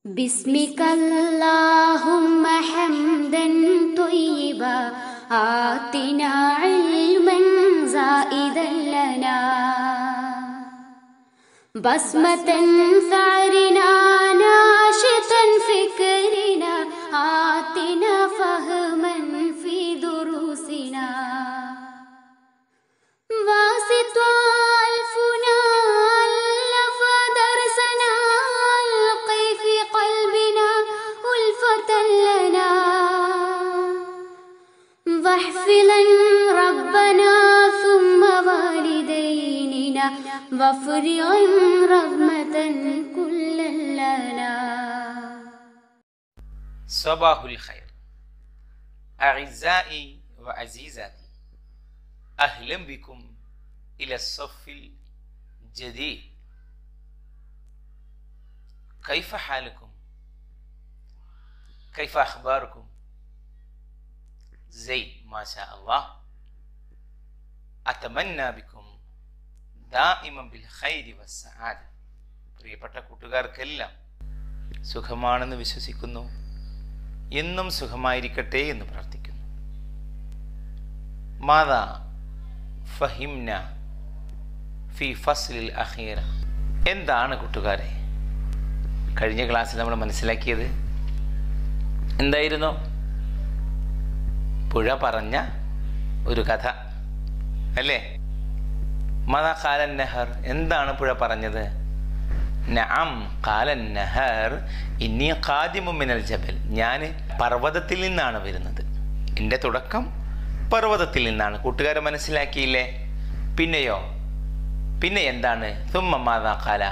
بسمك اللهم حمدا طيبا آتنا علما زائدا لنا بسمة ثأرنا ناشطا فكرنا آتنا فهما في دروسنا واسط ألفنا ألف درسنا ألقي في قلبنا ألفة لنا واحفظا ربنا ثم والديننا وافرغا رحمة كل لنا صباح الخير أعزائي وعزيزاتي أهلا بكم إلى الصف الجديد كيف حالكم؟ كيف أخباركم؟ زين ما شاء الله أتمنى بكم دائما بالخير والسعادة പ്രിയപ്പെട്ട കൂട്ടുകാർക്കെല്ലാം സുഖമാണെന്ന് വിശ്വസിക്കുന്നു എന്നും സുഖമായിരിക്കട്ടെ എന്ന് പ്രാർത്ഥിക്കുന്നു മാതാ ഫഹിംന ഫി ഫസ്ലിൽ അഖീറ എന്താണ് കൂട്ടുകാരെ കഴിഞ്ഞ ക്ലാസ്സിൽ നമ്മൾ മനസ്സിലാക്കിയത് എന്തായിരുന്നു പുഴ പറഞ്ഞ ഒരു കഥ അല്ലേ മാതാ കാലൻ നെഹർ എന്താണ് പുഴ പറഞ്ഞത് നഅം കാലൻ നഹർ ഇന്നി ഖാദിമു മിനൽ ജബൽ ഞാൻ പർവ്വതത്തിൽ നിന്നാണ് വരുന്നത് എൻ്റെ തുടക്കം പർവ്വതത്തിൽ നിന്നാണ് കൂട്ടുകാരെ മനസ്സിലാക്കിയില്ലേ പിന്നെയോ പിന്നെ എന്താണ് തുമ്മ മാതാ കാല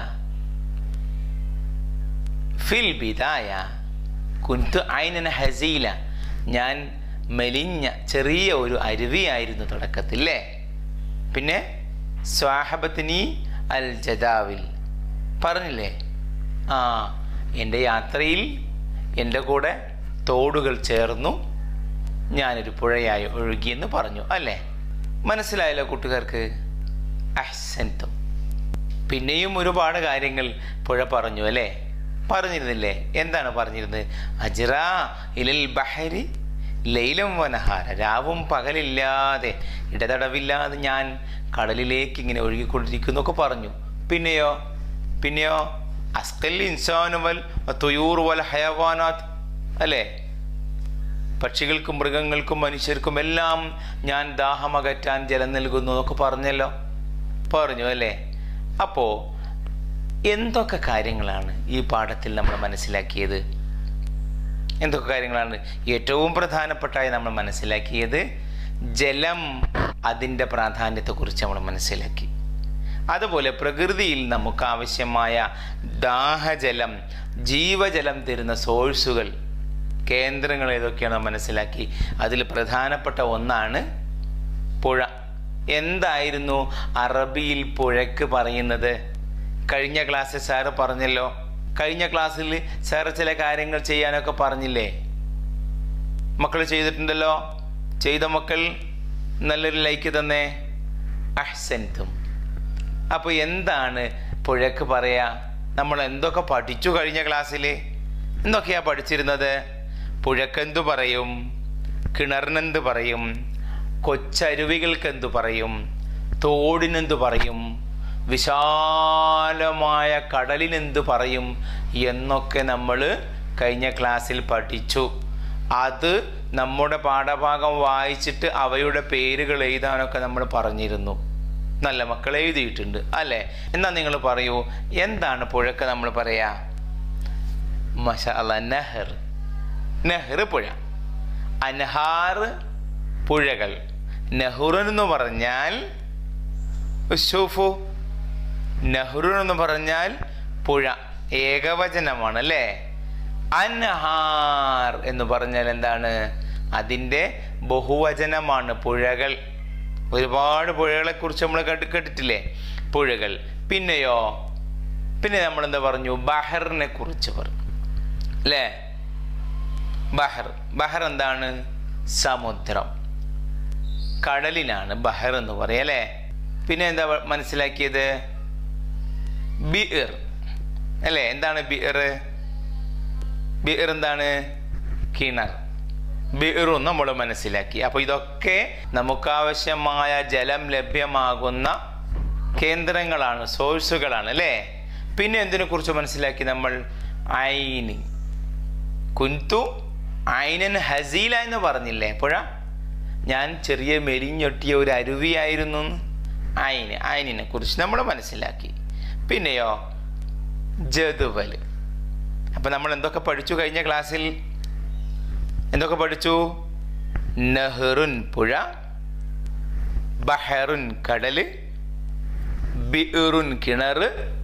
ഫിൽ ബിദായ കുന്തു ഐനൻ ഹസീല ഞാൻ മെലിഞ്ഞ ചെറിയ ഒരു അരുവിയായിരുന്നു തുടക്കത്തിൽ അല്ലേ പിന്നെ സ്വാഹബത്തിനി അൽ ജദാവിൽ പറഞ്ഞില്ലേ ആ എൻ്റെ യാത്രയിൽ എൻ്റെ കൂടെ തോടുകൾ ചേർന്നു ഞാനൊരു പുഴയായി ഒഴുകിയെന്ന് പറഞ്ഞു അല്ലേ മനസ്സിലായല്ലോ കൂട്ടുകാർക്ക് അഹ്സൻതും പിന്നെയും ഒരുപാട് കാര്യങ്ങൾ പുഴ പറഞ്ഞു അല്ലേ പറഞ്ഞിരുന്നില്ലേ എന്താണ് പറഞ്ഞിരുന്നത് അജ്റാ ഇലൽ ബഹരി ലൈലം വനഹാര രാവും പകലില്ലാതെ ഇടതടവില്ലാതെ ഞാൻ കടലിലേക്ക് ഇങ്ങനെ ഒഴുകിക്കൊണ്ടിരിക്കുന്നു ഒക്കെ പറഞ്ഞു പിന്നെയോ പിന്നെയോ അസ്കൽ ഇൻസാനുവൽ തുയൂർ വൽ ഹയവാനാത്ത് അല്ലേ പക്ഷികൾക്കും മൃഗങ്ങൾക്കും മനുഷ്യർക്കും എല്ലാം ഞാൻ ദാഹമകറ്റാൻ ജലം നൽകുന്നു എന്നൊക്കെ പറഞ്ഞല്ലോ പറഞ്ഞു അല്ലേ അപ്പോൾ എന്തൊക്കെ കാര്യങ്ങളാണ് ഈ പാഠത്തിൽ നമ്മൾ മനസ്സിലാക്കിയത് എന്തൊക്കെ കാര്യങ്ങളാണ് ഏറ്റവും പ്രധാനപ്പെട്ടായി നമ്മൾ മനസ്സിലാക്കിയത് ജലം അതിൻ്റെ പ്രാധാന്യത്തെക്കുറിച്ച് നമ്മൾ മനസ്സിലാക്കി അതുപോലെ പ്രകൃതിയിൽ നമുക്ക് ആവശ്യമായ ദാഹജലം ജീവജലം തരുന്ന സോഴ്സുകൾ കേന്ദ്രങ്ങൾ ഏതൊക്കെയാണ് മനസ്സിലാക്കി അതിൽ പ്രധാനപ്പെട്ട ഒന്നാണ് പുഴ എന്തായിരുന്നു അറബിയിൽ പുഴയ്ക്ക് പറയുന്നത് കഴിഞ്ഞ ക്ലാസ്സിൽ സാറ് പറഞ്ഞല്ലോ കഴിഞ്ഞ ക്ലാസ്സിൽ സാറ് ചില കാര്യങ്ങൾ ചെയ്യാനൊക്കെ പറഞ്ഞില്ലേ മക്കൾ ചെയ്തിട്ടുണ്ടല്ലോ ചെയ്ത മക്കൾ നല്ലൊരു ലൈക്ക് തന്നേ അഹ്സൻതും അപ്പോൾ എന്താണ് പുഴയ്ക്ക് പറയാ നമ്മൾ എന്തൊക്കെ പഠിച്ചു കഴിഞ്ഞ ക്ലാസ്സിൽ എന്തൊക്കെയാ പഠിച്ചിരുന്നത് പുഴക്കെന്തു പറയും കിണറിനെന്ത് പറയും കൊച്ചരുവികൾക്ക് എന്തു പറയും തോടിനെന്തു പറയും വിശാലമായ കടലിനെന്ത് പറയും എന്നൊക്കെ നമ്മൾ കഴിഞ്ഞ ക്ലാസ്സിൽ പഠിച്ചു അത് നമ്മുടെ പാഠഭാഗം വായിച്ചിട്ട് അവയുടെ പേരുകൾ എഴുതാനൊക്കെ നമ്മൾ പറഞ്ഞിരുന്നു നല്ല മക്കൾ എഴുതിയിട്ടുണ്ട് അല്ലേ എന്നാൽ നിങ്ങൾ പറയൂ എന്താണ് പുഴക്ക് നമ്മൾ പറയാ മഷ അല്ല നെഹർ നെഹ്റ് പുഴ അൻഹാർ പുഴകൾ നെഹ്റുൻ എന്ന് പറഞ്ഞാൽ ഷൂഫു നെഹ്റു എന്ന് പറഞ്ഞാൽ പുഴ ഏകവചനമാണ് അല്ലേ അൻഹാർ എന്ന് പറഞ്ഞാൽ എന്താണ് അതിൻ്റെ ബഹുവചനമാണ് പുഴകൾ ഒരുപാട് പുഴകളെ കുറിച്ച് നമ്മൾ കേട്ട് കേട്ടിട്ടില്ലേ പുഴകൾ പിന്നെയോ പിന്നെ നമ്മൾ എന്താ പറഞ്ഞു ബഹറിനെ കുറിച്ച് പറഞ്ഞു അല്ലേ ബഹർ ബഹർ എന്താണ് സമുദ്രം കടലിനാണ് ബഹർ എന്ന് പറയാം അല്ലേ പിന്നെ എന്താ മനസ്സിലാക്കിയത് ബിർ അല്ലേ എന്താണ് ബിർ ബിർ എന്താണ് കിണർ ബിറും നമ്മൾ മനസ്സിലാക്കി അപ്പോൾ ഇതൊക്കെ നമുക്കാവശ്യമായ ജലം ലഭ്യമാകുന്ന കേന്ദ്രങ്ങളാണ് സോഴ്സുകളാണ് അല്ലേ പിന്നെ എന്തിനെ കുറിച്ച് മനസ്സിലാക്കി നമ്മൾ ഐനി കുന്തു ഐനൻ ഹസീല എന്ന് പറഞ്ഞില്ലേ പുഴ ഞാൻ ചെറിയ മെലിഞ്ഞൊട്ടിയ ഒരു അരുവിയായിരുന്നു എന്ന്. ഐന് ഐനിനെ കുറിച്ച് നമ്മൾ മനസ്സിലാക്കി പിന്നെയോ ജതുവൽ അപ്പം നമ്മൾ എന്തൊക്കെ പഠിച്ചു കഴിഞ്ഞ ക്ലാസ്സിൽ എന്തൊക്കെ പഠിച്ചു നെഹ്റുൻ പുഴ ബഹറുൻ കടല് ബിറുൻ കിണർ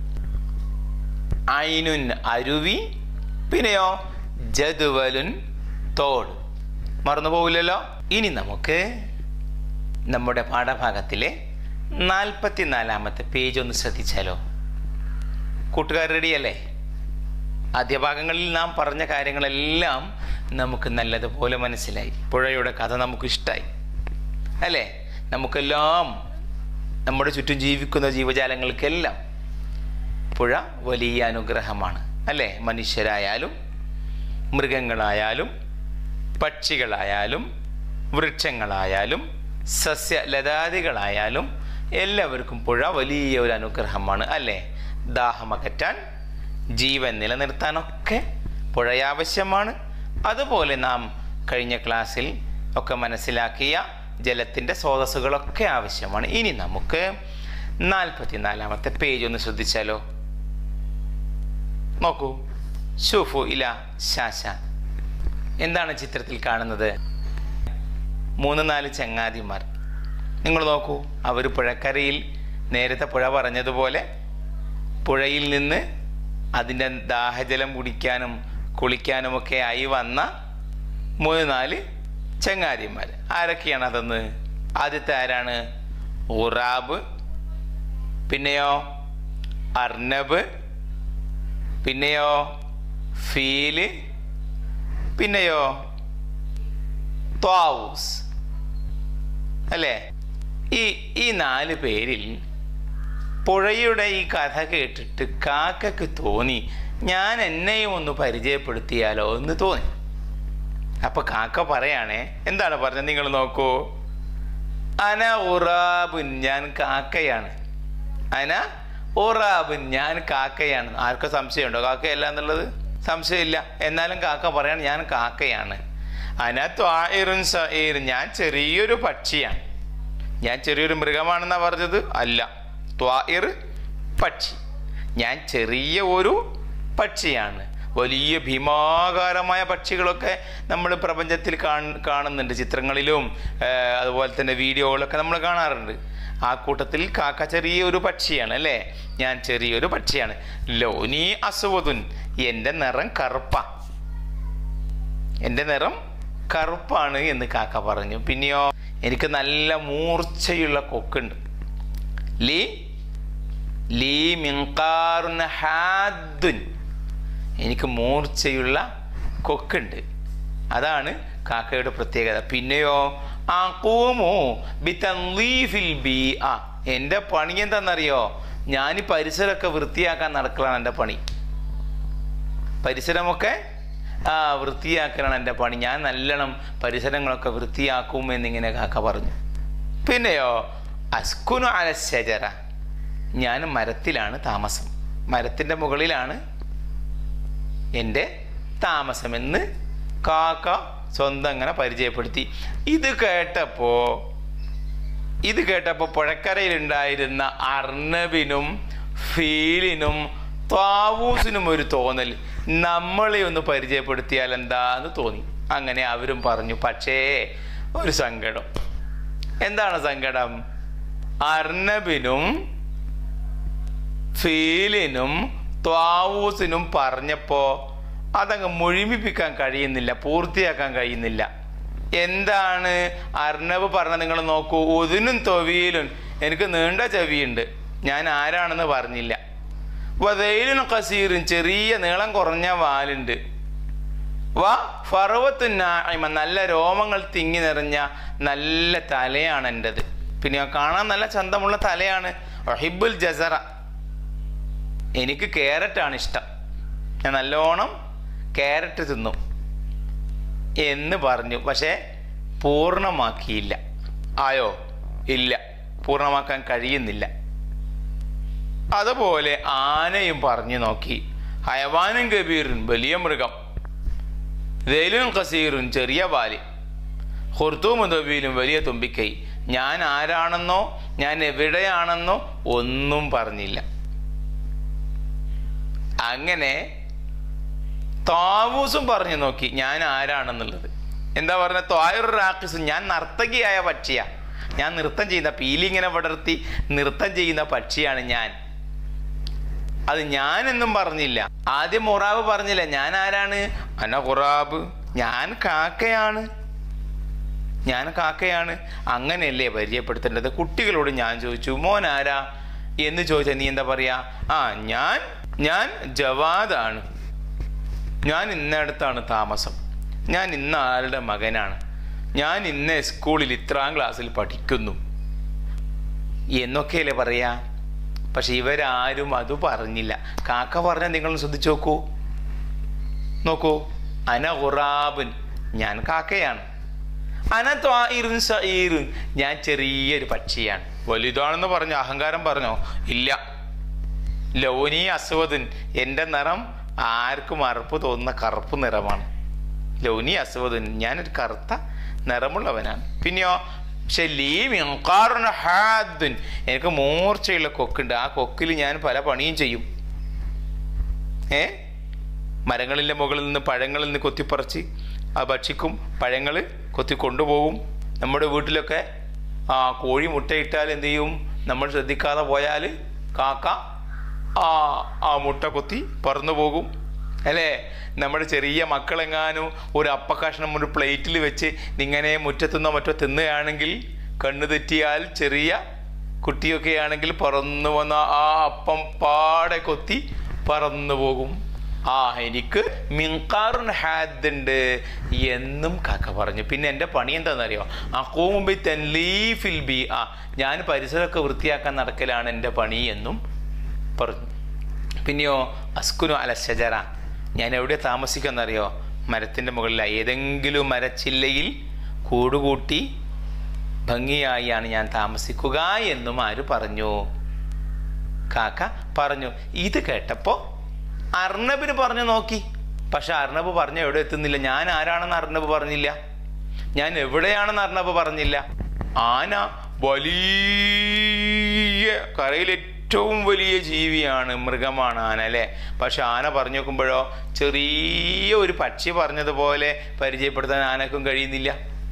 ഐനുൻ അരുവി പിന്നെയോ ജതുവലുൻ തോട് മറന്നു പോവില്ലല്ലോ ഇനി നമുക്ക് നമ്മുടെ പാഠഭാഗത്തിലെ നാൽപ്പത്തിനാലാമത്തെ പേജ് ഒന്ന് ശ്രദ്ധിച്ചാലോ കൂട്ടുകാർ റെഡിയല്ലേ ആദ്യ ഭാഗങ്ങളിൽ നാം പറഞ്ഞ കാര്യങ്ങളെല്ലാം നമുക്ക് നല്ലതുപോലെ മനസ്സിലായി പുഴയുടെ കഥ നമുക്ക് ഇഷ്ടമായി അല്ലേ നമുക്കെല്ലാം നമ്മുടെ ചുറ്റും ജീവിക്കുന്ന ജീവജാലങ്ങൾക്കെല്ലാം പുഴ വലിയ അനുഗ്രഹമാണ് അല്ലേ മനുഷ്യരായാലും മൃഗങ്ങളായാലും പക്ഷികളായാലും വൃക്ഷങ്ങളായാലും സസ്യലതാദികളായാലും എല്ലാവർക്കും പുഴ വലിയ ഒരു അനുഗ്രഹമാണ് അല്ലേ ദാഹമകറ്റാൻ ജീവൻ നിലനിർത്താനൊക്കെ പുഴ ആവശ്യമാണ് അതുപോലെ നാം കഴിഞ്ഞ ക്ലാസ്സിൽ ഒക്കെ മനസ്സിലാക്കിയ ജലത്തിൻ്റെ സ്രോതസ്സുകളൊക്കെ ആവശ്യമാണ് ഇനി നമുക്ക് നാൽപ്പത്തിനാലാമത്തെ പേജ് ഒന്ന് ശ്രദ്ധിച്ചാലോ നോക്കൂ ഷൂഫു ഇല ശാശ എന്താണ് ചിത്രത്തിൽ കാണുന്നത് മൂന്ന് നാല് ചങ്ങാതിമാർ നിങ്ങൾ നോക്കൂ അവർ പുഴക്കരയിൽ നേരത്തെ പുഴ പറഞ്ഞതുപോലെ പുഴയിൽ നിന്ന് അതിൻ്റെ ദാഹജലം കുടിക്കാനും കുളിക്കാനുമൊക്കെ ആയി വന്ന മൂന്ന് നാല് ചങ്ങാതിമാർ ആരൊക്കെയാണ് അതെന്ന് ആദ്യത്തെ ആരാണ് ഉറാബ് പിന്നെയോ അർണബ് പിന്നെയോ ഫീല് പിന്നെയോ ത്വാവൂസ് അല്ലേ ഈ ഈ നാല് പേരിൽ പുഴയുടെ ഈ കഥ കേട്ടിട്ട് കാക്കക്ക് തോന്നി ഞാൻ എന്നെയും ഒന്ന് പരിചയപ്പെടുത്തിയാലോ എന്ന് തോന്നി അപ്പൊ കാക്ക പറയാണേ എന്താണ് പറഞ്ഞത് നിങ്ങൾ നോക്കൂ അന ഉറാബുൻ ഞാൻ കാക്കയാണ് അന ഉറാബുൻ ഞാൻ കാക്കയാണ് ആർക്കും സംശയമുണ്ടോ കാക്കയല്ല എന്നുള്ളത് സംശയമില്ല എന്നാലും കാക്ക പറയാണ് ഞാൻ കാക്കയാണ് അന ത്വായിറുൻ സഈർ ഞാൻ ചെറിയൊരു പക്ഷിയാണ് ഞാൻ ചെറിയൊരു മൃഗമാണെന്നാ പറഞ്ഞത് അല്ല ത്വായിർ പക്ഷി ഞാൻ ചെറിയ ഒരു പക്ഷിയാണ് വലിയ ഭീമാകാരമായ പക്ഷികളൊക്കെ നമ്മൾ പ്രപഞ്ചത്തിൽ കാണ- കാണുന്നുണ്ട് ചിത്രങ്ങളിലും ആ, അതുപോലെ തന്നെ വീഡിയോകളൊക്കെ നമ്മൾ കാണാറുണ്ട് ആ കൂട്ടത്തിൽ കാക്ക ചെറിയ ഒരു പക്ഷിയാണ് അല്ലേ ഞാൻ ചെറിയൊരു പക്ഷിയാണ് ലോനി അസുവതുൻ എൻ്റെ നിറം കറുപ്പ എൻ്റെ നിറം കറുപ്പാണ് എന്ന് കാക്ക പറഞ്ഞു പിന്നെയോ എനിക്ക് നല്ല മൂർച്ചയുള്ള കൊക്കുണ്ട് ലീ ലീ മിങ്കാറുൻ ഹാദുൻ എനിക്ക് മൂർച്ചയുള്ള കൊക്കുണ്ട് അതാണ് കാക്കയുടെ പ്രത്യേകത പിന്നെയോ ആ കൂമോ ബിത്തീഫിൽ ബി ആ എൻ്റെ പണി എന്താണെന്നറിയോ ഞാൻ ഈ പരിസരമൊക്കെ വൃത്തിയാക്കാൻ നടക്കലാണ് എൻ്റെ പണി പരിസരമൊക്കെ ആ വൃത്തിയാക്കലാണ് എൻ്റെ പണി ഞാൻ നല്ലോണം പരിസരങ്ങളൊക്കെ വൃത്തിയാക്കും എന്നിങ്ങനെ കാക്ക പറഞ്ഞു പിന്നെയോ അസ്കുനു അല ശജറ ഞാൻ മരത്തിലാണ് താമസം മരത്തിൻ്റെ മുകളിലാണ് എൻ്റെ താമസമെന്ന് കാക്ക സ്വന്തം അങ്ങനെ പരിചയപ്പെടുത്തി ഇത് കേട്ടപ്പോൾ ഇത് കേട്ടപ്പോൾ പുഴക്കരയിലുണ്ടായിരുന്ന അർണബിനും ഫീലിനും താവൂസിനും ഒരു തോന്നൽ നമ്മളെ ഒന്ന് പരിചയപ്പെടുത്തിയാൽ എന്താന്ന് തോന്നി അങ്ങനെ അവരും പറഞ്ഞു പക്ഷേ ഒരു സങ്കടം എന്താണ് സങ്കടം അർണബിനും ഫീലിനും ത്വാവൂസിനും പറഞ്ഞപ്പോൾ അതങ്ങ് മുഴുമിപ്പിക്കാൻ കഴിയുന്നില്ല പൂർത്തിയാക്കാൻ കഴിയുന്നില്ല എന്താണ് അർണബ് പറഞ്ഞ നിങ്ങൾ നോക്കൂ ഒതിനും തൊവിയിലും എനിക്ക് നീണ്ട ചെവിയുണ്ട് ഞാൻ ആരാണെന്ന് പറഞ്ഞില്ല വതയിലും കസീറും ചെറിയ നീളം കുറഞ്ഞ വാലുണ്ട് വാ ഫറവത്തു നായ്മ നല്ല രോമങ്ങൾ തിങ്ങി നിറഞ്ഞ നല്ല തലയാണ് എൻ്റെത് പിന്നെ കാണാൻ നല്ല ചന്തമുള്ള തലയാണ് റഹിബുൽ ജസറ എനിക്ക് കേരറ്റാണ് ഇഷ്ടം ഞാൻ നല്ലോണം ക്യാരറ്റ് തിന്നും എന്ന് പറഞ്ഞു പക്ഷേ പൂർണ്ണമാക്കിയില്ല ആയോ ഇല്ല പൂർണ്ണമാക്കാൻ കഴിയുന്നില്ല അതുപോലെ ആനയും പറഞ്ഞു നോക്കി ഹയവാനും കബീറും വലിയ മൃഗം ദൈലും കസീറും ചെറിയ ബാലി ഹുർത്തൂമും തൊബീലും വലിയ തുമ്പിക്കൈ ഞാൻ ആരാണെന്നോ ഞാൻ എവിടെയാണെന്നോ ഒന്നും പറഞ്ഞില്ല അങ്ങനെ താവൂസും പറഞ്ഞു നോക്കി ഞാൻ ആരാണെന്നുള്ളത് എന്താ പറഞ്ഞ ത്വായുർ റാക്കിസും ഞാൻ നർത്തകിയായ പക്ഷിയാ ഞാൻ നൃത്തം ചെയ്യുന്ന പീലി ഇങ്ങനെ പടർത്തി നൃത്തം ചെയ്യുന്ന പക്ഷിയാണ് ഞാൻ അത് ഞാനെന്നും പറഞ്ഞില്ല ആദ്യം മുറാബ് പറഞ്ഞില്ല ഞാൻ ആരാണ് അന ഖുറാബ് ഞാൻ കാക്കയാണ് ഞാൻ കാക്കയാണ് അങ്ങനെയല്ലേ പരിചയപ്പെടുത്തേണ്ടത് കുട്ടികളോട് ഞാൻ ചോദിച്ചു മോൻ ആരാ എന്ന് ചോദിച്ചാൽ നീ എന്താ പറയാ ആ ഞാൻ ഞാൻ ജവാദാണ് ഞാൻ ഇന്നടുത്താണ് താമസം ഞാൻ ഇന്ന ആളുടെ മകനാണ് ഞാൻ ഇന്ന സ്കൂളിൽ ഇത്രാം ക്ലാസ്സിൽ പഠിക്കുന്നു എന്നൊക്കെയല്ലേ പറയാ പക്ഷെ ഇവരാരും അത് പറഞ്ഞില്ല കാക്ക പറഞ്ഞ നിങ്ങൾ ശ്രദ്ധിച്ചു നോക്കൂ നോക്കൂ അന ഖുറാബുൻ ഞാൻ കാക്കയാണ് അന ത്വാഇറുൻ സഈറുൻ ഞാൻ ചെറിയൊരു പക്ഷിയാണ് വലുതാണെന്ന് പറഞ്ഞു അഹങ്കാരം പറഞ്ഞോ ഇല്ല ലൗനി അസ്വദുൻ എൻ്റെ നിറം ആർക്കും അറപ്പ് തോന്നുന്ന കറുപ്പ് നിറമാണ് ലൗനി അസ്വദുൻ ഞാനൊരു കറുത്ത നിറമുള്ളവനാണ് പിന്നെയോ പക്ഷെ ലീമിൻകാറുൻ ഹാദുൻ എനിക്ക് മൂർച്ചയുള്ള കൊക്കുണ്ട് ആ കൊക്കിൽ ഞാൻ പല പണിയും ചെയ്യും ഏ മരങ്ങളിലെ മുകളിൽ നിന്ന് പഴങ്ങളിൽ നിന്ന് കൊത്തിപ്പറിച്ച് ആ ഭക്ഷിക്കും പഴങ്ങൾ കൊത്തി കൊണ്ടുപോകും നമ്മുടെ വീട്ടിലൊക്കെ ആ കോഴി മുട്ടയിട്ടാൽ എന്ത് ചെയ്യും നമ്മൾ ശ്രദ്ധിക്കാതെ പോയാൽ കാക്ക ആ ആ മുട്ട കൊത്തി പറന്നു പോകും അല്ലേ നമ്മുടെ ചെറിയ മക്കളെങ്ങാനും ഒരു അപ്പക്കഷ്ണം ഒരു പ്ലേറ്റിൽ വെച്ച് ഇങ്ങനെ മുറ്റത്തുനിന്നോ മറ്റോ തിന്നുകയാണെങ്കിൽ കണ്ണു തെറ്റിയാൽ ചെറിയ കുട്ടിയൊക്കെ ആണെങ്കിൽ പറന്നു വന്ന ആ അപ്പം പാടെ കൊത്തി പറന്നു പോകും ആ എനിക്ക് മിൻകാറുൻ ഹാദ് ഉണ്ട് എന്നും കാക്ക പറഞ്ഞു പിന്നെ എൻ്റെ പണി എന്താണെന്നറിയോ അക്കോമുമ്പി തെൻലീഫിൽ ബി ആ ഞാൻ പരിസരമൊക്കെ വൃത്തിയാക്കാൻ നടക്കലാണ് എൻ്റെ പണി എന്നും പറഞ്ഞു പിന്നെയോ അസ്കുനു അല ഷജറ ഞാൻ എവിടെ താമസിക്കാന്നറിയോ മരത്തിൻ്റെ മുകളിൽ ഏതെങ്കിലും മരച്ചില്ലയിൽ കൂടുകൂട്ടി ഭംഗിയായാണ് ഞാൻ താമസിക്കുക എന്നും ആര് പറഞ്ഞു കാക്ക പറഞ്ഞു ഇത് കേട്ടപ്പോൾ അർണബിന് പറഞ്ഞു നോക്കി പക്ഷെ അർണബ് പറഞ്ഞ എവിടെ എത്തുന്നില്ല ഞാൻ ആരാണെന്ന് അർണബ് പറഞ്ഞില്ല ഞാൻ എവിടെയാണെന്ന് അർണബ് പറഞ്ഞില്ല ആന വലിയ കരയിൽ ഏറ്റവും വലിയ ജീവിയാണ് മൃഗമാണ് ആന അല്ലേ പക്ഷെ ആന പറഞ്ഞു നോക്കുമ്പോഴോ ചെറിയ ഒരു പക്ഷി പറഞ്ഞതുപോലെ പരിചയപ്പെടുത്താൻ ആനക്കും കഴിയുന്നില്ല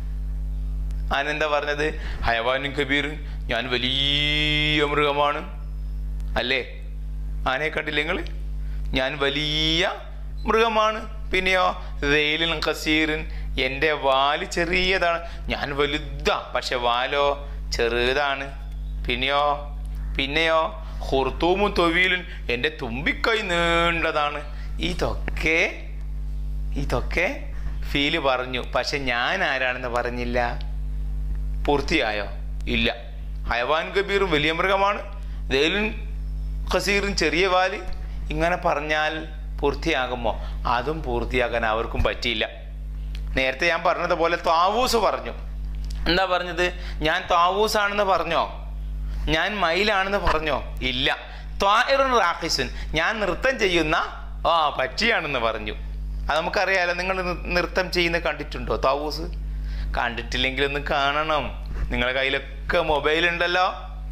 ആന എന്താ പറഞ്ഞത് ഹയവാനും കബീർ ഞാൻ വലിയ മൃഗമാണ് അല്ലേ ആനയെ കണ്ടില്ല നിങ്ങൾ ഞാൻ വലിയ മൃഗമാണ് പിന്നെയോ വെയിലിൻ കസീറിൻ എൻ്റെ വാല് ചെറിയതാണ് ഞാൻ വലുതാ പക്ഷെ വാലോ ചെറുതാണ് പിന്നെയോ പിന്നെയോ ഹുർത്തൂമും തൊവീലും എൻ്റെ തുമ്പിക്കൈ നീണ്ടതാണ് ഇതൊക്കെ ഇതൊക്കെ ഫീല് പറഞ്ഞു പക്ഷെ ഞാൻ ആരാണെന്ന് പറഞ്ഞില്ല പൂർത്തിയായോ ഇല്ല ഹയവാൻ കബീറും വലിയ മൃഗമാണ് ദേലുൻ ഖസീറും ചെറിയ വാല് ഇങ്ങനെ പറഞ്ഞാൽ പൂർത്തിയാകുമോ അതും പൂർത്തിയാക്കാൻ അവർക്കും പറ്റിയില്ല നേരത്തെ ഞാൻ പറഞ്ഞതുപോലെ താവൂസ് പറഞ്ഞു എന്താ പറഞ്ഞത് ഞാൻ താവൂസാണെന്ന് പറഞ്ഞോ ഞാൻ മയിലാണെന്ന് പറഞ്ഞോ ഇല്ല ത്വാഇറുൻ റാഖിസുൻ ഞാൻ നൃത്തം ചെയ്യുന്ന ആ പറ്റിയാണെന്ന് പറഞ്ഞു അത് നമുക്കറിയാലോ നിങ്ങൾ നി- നൃത്തം ചെയ്യുന്ന കണ്ടിട്ടുണ്ടോ താവൂസ് കണ്ടിട്ടില്ലെങ്കിൽ ഒന്ന് കാണണം നിങ്ങളുടെ കയ്യിലൊക്കെ മൊബൈൽ ഉണ്ടല്ലോ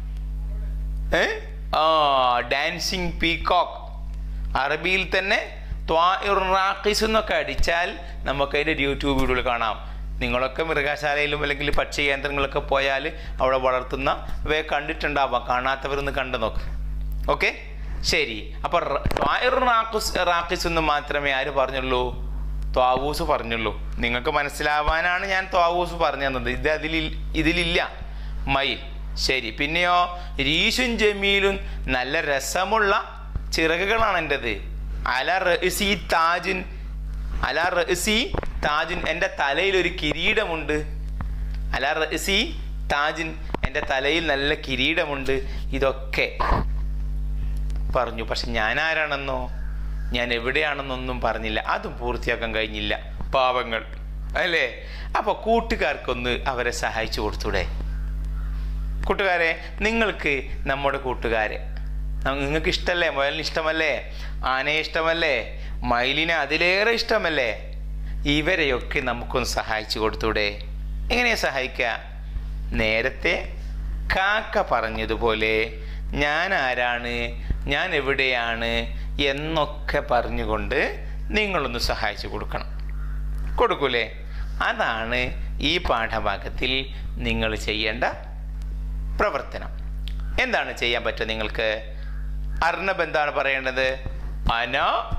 ഏ ആ ഡാൻസിങ് പീകോക്ക് അറബിയിൽ തന്നെ ത്വാഇർ റാഖിസ് എന്നൊക്കെ അടിച്ചാൽ നമുക്ക് അതിൻ്റെ യൂട്യൂബ് വീഡിയോയിൽ കാണാം നിങ്ങളൊക്കെ മൃഗശാലയിലും അല്ലെങ്കിൽ പക്ഷി കേന്ദ്രങ്ങളൊക്കെ പോയാൽ അവിടെ വളർത്തുന്ന ഇവയെ കണ്ടിട്ടുണ്ടാവാം കാണാത്തവരൊന്ന് കണ്ടു നോക്ക് ഓക്കെ ശരി അപ്പോൾ ത്വാഇർ റാഖിസ് റാഖിസ് എന്ന് മാത്രമേ ആര് പറഞ്ഞുള്ളൂ ത്വാവൂസ് പറഞ്ഞുള്ളൂ നിങ്ങൾക്ക് മനസ്സിലാവാനാണ് ഞാൻ ത്വാവൂസ് പറഞ്ഞു തന്നത് ഇത് അതിൽ ഇതിലില്ല മയിൽ ശരി പിന്നെയോ രീശും ജമീലും നല്ല രസമുള്ള ചിറകുകളാണ് എൻ്റെത് അല റസി താജുൻ അല റസി താജുൻ എൻ്റെ തലയിൽ ഒരു കിരീടമുണ്ട് അല റസി താജുൻ എൻ്റെ തലയിൽ നല്ല കിരീടമുണ്ട് ഇതൊക്കെ പറഞ്ഞു പക്ഷെ ഞാൻ ആരാണെന്നോ ഞാൻ എവിടെയാണെന്നൊന്നും പറഞ്ഞില്ല അതും പൂർത്തിയാക്കാൻ കഴിഞ്ഞില്ല പാവങ്ങൾ അല്ലേ അപ്പോൾ കൂട്ടുകാർക്കൊന്ന് അവരെ സഹായിച്ചു കൊടുത്തൂടെ കൂട്ടുകാരെ നിങ്ങൾക്ക് നമ്മുടെ കൂട്ടുകാരെ ന- നിങ്ങൾക്ക് ഇഷ്ടമല്ലേ മുയലിന് ഇഷ്ടമല്ലേ ആനയെ ഇഷ്ടമല്ലേ മയിലിനെ അതിലേറെ ഇഷ്ടമല്ലേ ഇവരെയൊക്കെ നമുക്കൊന്ന് സഹായിച്ചു കൊടുത്തൂടെ എങ്ങനെയാ സഹായിക്കുക നേരത്തെ കാക്ക പറഞ്ഞതുപോലെ ഞാൻ ആരാണ് ഞാൻ എവിടെയാണ് എന്നൊക്കെ പറഞ്ഞുകൊണ്ട് നിങ്ങളൊന്ന് സഹായിച്ചു കൊടുക്കണം കൊടുക്കൂലേ അതാണ് ഈ പാഠഭാഗത്തിൽ നിങ്ങൾ ചെയ്യേണ്ട പ്രവർത്തനം എന്താണ് ചെയ്യാൻ പറ്റുക നിങ്ങൾക്ക് അർണബ് എന്താണ് പറയേണ്ടത് അന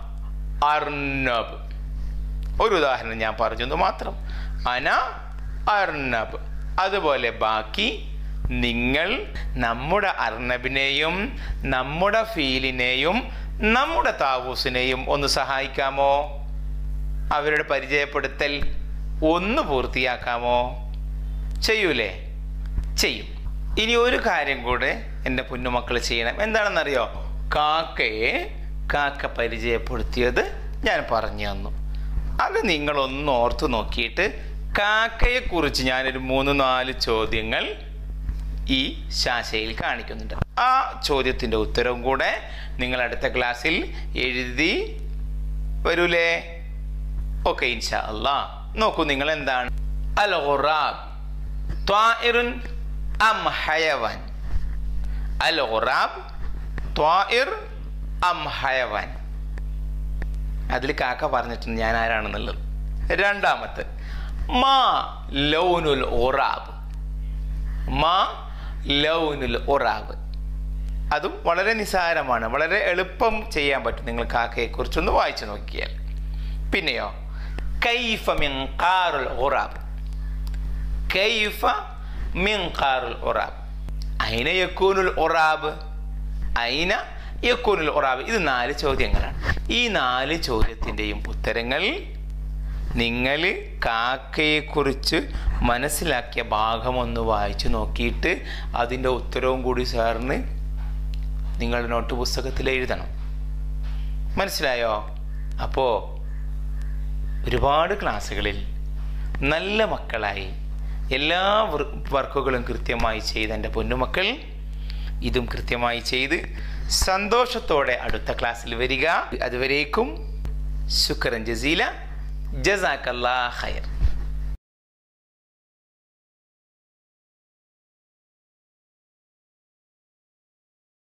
അർണബ് ഒരു ഉദാഹരണം ഞാൻ പറഞ്ഞെന്ന് മാത്രം അന അർണബ് അതുപോലെ ബാക്കി നിങ്ങൾ നമ്മുടെ അർണബിനെയും നമ്മുടെ ഫീലിനെയും നമ്മുടെ താവൂസിനെയും ഒന്ന് സഹായിക്കാമോ അവരുടെ പരിചയപ്പെടുത്തൽ ഒന്ന് പൂർത്തിയാക്കാമോ ചെയ്യൂലേ ചെയ്യും ഇനി ഒരു കാര്യം കൂടെ എൻ്റെ പൊന്നുമക്കൾ ചെയ്യണം എന്താണെന്നറിയോ കാക്കയെ കാക്ക പരിചയപ്പെടുത്തിയത് ഞാൻ പറഞ്ഞു തന്നു അത് നിങ്ങളൊന്ന് ഓർത്ത് നോക്കിയിട്ട് കാക്കയെക്കുറിച്ച് ഞാനൊരു മൂന്ന് നാല് ചോദ്യങ്ങൾ ഈ ശാശയിൽ കാണിക്കുന്നുണ്ട് ആ ചോദ്യത്തിൻ്റെ ഉത്തരവും കൂടെ നിങ്ങൾ അടുത്ത ക്ലാസ്സിൽ എഴുതി വരൂലേ ഓക്കെ ഇൻഷാ അല്ലാ നോക്കൂ നിങ്ങൾ എന്താണ് അൽ ഖുറാബ് ത്വാഇറുൻ അം ഹയവാൻ അൽ ഖുറാബ് ത്വാഇർ അം ഹയവാൻ അതിൽ കാക്ക പറഞ്ഞിട്ടുണ്ട് ഞാൻ ആരാണെന്നുള്ളത് രണ്ടാമത്തെ മാ ലൗനുൽ ഒറാബ് മാ ലൗനുൽ ഒറാബ് അതും വളരെ നിസാരമാണ് വളരെ എളുപ്പം ചെയ്യാൻ പറ്റും നിങ്ങൾ കാക്കയെക്കുറിച്ചൊന്ന് വായിച്ചു നോക്കിയാൽ പിന്നെയോ കൈഫ മിൻകാറുൽ ഒറാബ് കൈഫ മിൻകാറുൽ ഒറാബ് അയിന യക്കൂനുൽ ഒറാബ് അയിന യക്കൂനുൽ ഒറാബ് ഇത് നാല് ചോദ്യങ്ങളാണ് ഈ നാല് ചോദ്യത്തിൻ്റെയും ഉത്തരങ്ങൾ നിങ്ങൾ കാക്കയെക്കുറിച്ച് മനസ്സിലാക്കിയ ഭാഗം ഒന്ന് വായിച്ചു നോക്കിയിട്ട് അതിൻ്റെ ഉത്തരവും കൂടി സാറിന് നിങ്ങളുടെ നോട്ട് പുസ്തകത്തിൽ എഴുതണം മനസ്സിലായോ അപ്പോൾ ഒരുപാട് ക്ലാസ്സുകളിൽ നല്ല മക്കളായി എല്ലാ വർ- വർക്കുകളും കൃത്യമായി ചെയ്ത എൻ്റെ പൊന്നുമക്കൾ ഇതും കൃത്യമായി ചെയ്ത് സന്തോഷത്തോടെ അടുത്ത ക്ലാസ്സിൽ വരിക അതുവരേക്കും ശുക്രൻ ജസീല ജസാക്കല്ലാ ഖൈർ